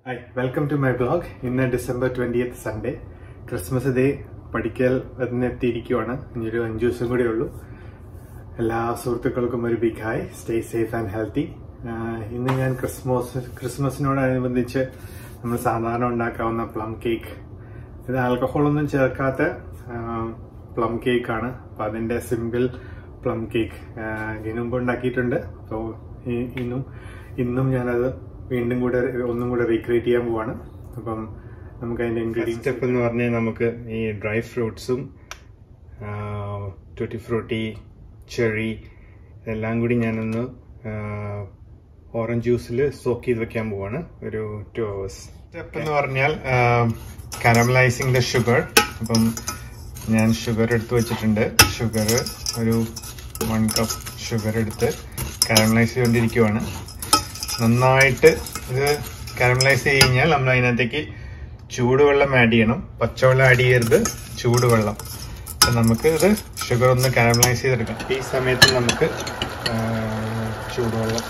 hi welcome to my blog ഇന്ന് December twentieth Sunday Christmas day പഠിക്കൽ എത്തിയിരിക്കുവാണ് ഇനിയൊരു അഞ്ചു ദിവസം കൂടെ ഉള്ളൂ എല്ലാ സുഹൃത്തുക്കൾക്കും ഒരു big hi stay safe and healthy ഇന്ന് ഞാൻ ക്രിസ്മസ് ക്രിസ്മസിനോടനുബന്ധിച്ച് നമ്മൾ സാധാരണ ഉണ്ടാക്കാവുന്ന പ്ലം കേക്ക് ഇത് ആൽക്കഹോളൊന്നും ചേർക്കാത്ത പ്ലം കേക്ക് ആണ് അപ്പൊ അതിന്റെ സിമ്പിൾ പ്ലം കേക്ക് ഇതിനു മുമ്പ് ഉണ്ടാക്കിയിട്ടുണ്ട് അപ്പോൾ ഇന്നും ഇന്നും ഞാനത് വീണ്ടും കൂടെ ഒന്നും കൂടെ റീക്രിയേറ്റ് ചെയ്യാൻ പോവാണ് അപ്പം നമുക്ക് അതിന്റെ ഇൻഗ്രീഡിയൻ സ്റ്റെപ്പ് എന്ന് പറഞ്ഞാൽ നമുക്ക് ഈ ഡ്രൈ ഫ്രൂട്ട്സും ട്വറ്റി ഫ്രൂട്ടി ചെറി ഇതെല്ലാം കൂടി ഞാനൊന്ന് ഓറഞ്ച് ജ്യൂസിൽ സോക്ക് ചെയ്ത് വെക്കാൻ പോവാണ് ഒരു ടു അവേഴ്സ് സ്റ്റെപ്പ് എന്ന് പറഞ്ഞാൽ കാരമലൈസിങ് ദ ഷുഗർ അപ്പം ഞാൻ ഷുഗർ എടുത്ത് വെച്ചിട്ടുണ്ട് ഷുഗർ ഒരു വൺ കപ്പ് ഷുഗർ എടുത്ത് കാരമലൈസ് ചെയ്തുകൊണ്ടിരിക്കുവാണ് നന്നായിട്ട് ഇത് കാരമലൈസ് ചെയ്ത് കഴിഞ്ഞാൽ നമ്മൾ അതിനകത്തേക്ക് ചൂടുവെള്ളം ആഡ് ചെയ്യണം പച്ചവെള്ളം ആഡ് ചെയ്യരുത് ചൂടുവെള്ളം അപ്പം നമുക്ക് ഇത് ഷുഗർ ഒന്ന് കാരമലൈസ് ചെയ്തെടുക്കാം ഈ സമയത്ത് നമുക്ക് ചൂടുവെള്ളം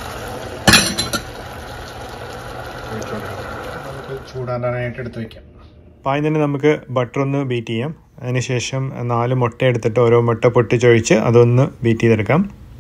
നമുക്ക് ചൂടാനായിട്ട് എടുത്ത് വയ്ക്കാം അപ്പോൾ ആദ്യം തന്നെ നമുക്ക് ബട്ടർ ഒന്ന് ബീറ്റ് ചെയ്യാം അതിനുശേഷം നാല് മുട്ട എടുത്തിട്ട് ഓരോ മുട്ട പൊട്ടിച്ചൊഴിച്ച് അതൊന്ന് ബീറ്റ് ചെയ്തെടുക്കാം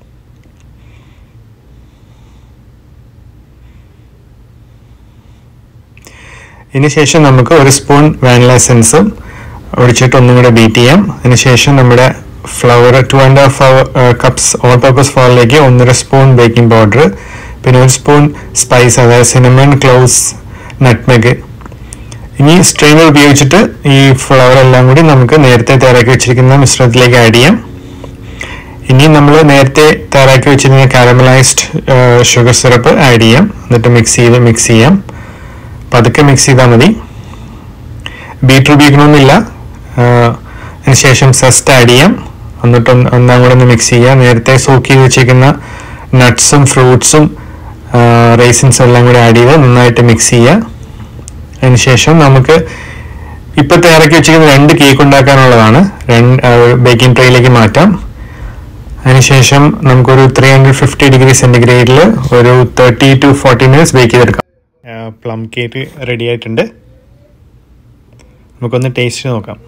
ഇതിനുശേഷം നമുക്ക് ഒരു സ്പൂൺ വാനില എസൻസും ഒഴിച്ചിട്ട് ഒന്നും കൂടെ ബീറ്റ് ചെയ്യാം അതിനുശേഷം നമ്മുടെ flour two and half cups all purpose ഫ്ലവറിലേക്ക് ഒന്നര സ്പൂൺ ബേക്കിംഗ് പൗഡർ പിന്നെ ഒരു സ്പൂൺ സ്പൈസ് അതായത് സിനമൺ ക്ലോവ്സ് നട്ട്മെഗ് ഇനി സ്ട്രെയിനർ ഉപയോഗിച്ചിട്ട് ഈ ഫ്ലവർ എല്ലാം കൂടി നമുക്ക് നേരത്തെ തയ്യാറാക്കി വെച്ചിരിക്കുന്ന മിശ്രണത്തിലേക്ക് ആഡ് ചെയ്യാം ഇനി നമ്മൾ നേരത്തെ തയ്യാറാക്കി വെച്ചിരിക്കുന്ന കാരമലൈസ്ഡ് ഷുഗർ സിറപ്പ് ആഡ് ചെയ്യാം എന്നിട്ട് മിക്സ് ചെയ്ത് മിക്സ് ചെയ്യാം പതുക്കെ മിക്സ് ചെയ്താൽ മതി ബീറ്റർ ഉപയോഗിക്കണമെന്നില്ല അതിനുശേഷം സസ്റ്റ് ആഡ് ചെയ്യാം എന്നിട്ട് ഒന്നാം കൂടെ ഒന്ന് മിക്സ് ചെയ്യുക നേരത്തെ സോക്ക് ചെയ്ത് വെച്ചിരിക്കുന്ന നട്ട്സും ഫ്രൂട്ട്സും റേസിൻസും എല്ലാം കൂടി ആഡ് ചെയ്ത് നന്നായിട്ട് മിക്സ് ചെയ്യുക അതിനുശേഷം നമുക്ക് ഇപ്പം തയ്യാറാക്കി വെച്ചിരിക്കുന്ന രണ്ട് കേക്ക് ഉണ്ടാക്കാനുള്ളതാണ് രണ്ട് ബേക്കിംഗ് ട്രേയിലേക്ക് മാറ്റാം അതിനുശേഷം നമുക്കൊരു ത്രീ ഹൺഡ്രഡ് ഫിഫ്റ്റി ഡിഗ്രി സെൻറ്റിഗ്രേഡിൽ ഒരു thirty to forty minutes bake ചെയ്തെടുക്കാം പ്ലം കേക്ക് റെഡി ആയിട്ടുണ്ട് നമുക്കൊന്ന് ടേസ്റ്റ് നോക്കാം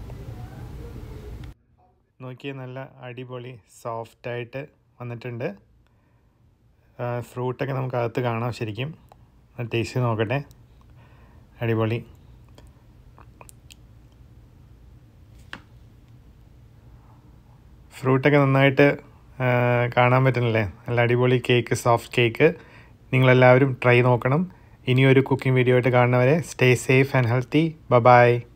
നോക്കിയാൽ നല്ല അടിപൊളി സോഫ്റ്റായിട്ട് വന്നിട്ടുണ്ട് ഫ്രൂട്ടൊക്കെ നമുക്ക് അകത്ത് കാണാം ശരിക്കും ടേസ്റ്റ് നോക്കട്ടെ അടിപൊളി ഫ്രൂട്ടൊക്കെ നന്നായിട്ട് കാണാൻ പറ്റുന്നില്ലേ നല്ല അടിപൊളി കേക്ക് സോഫ്റ്റ് കേക്ക് നിങ്ങളെല്ലാവരും ട്രൈ നോക്കണം ഇനിയൊരു കുക്കിംഗ് വീഡിയോ ആയിട്ട് കാണുന്നവരെ സ്റ്റേ സേഫ് ആൻഡ് ഹെൽത്തി ബ ബൈ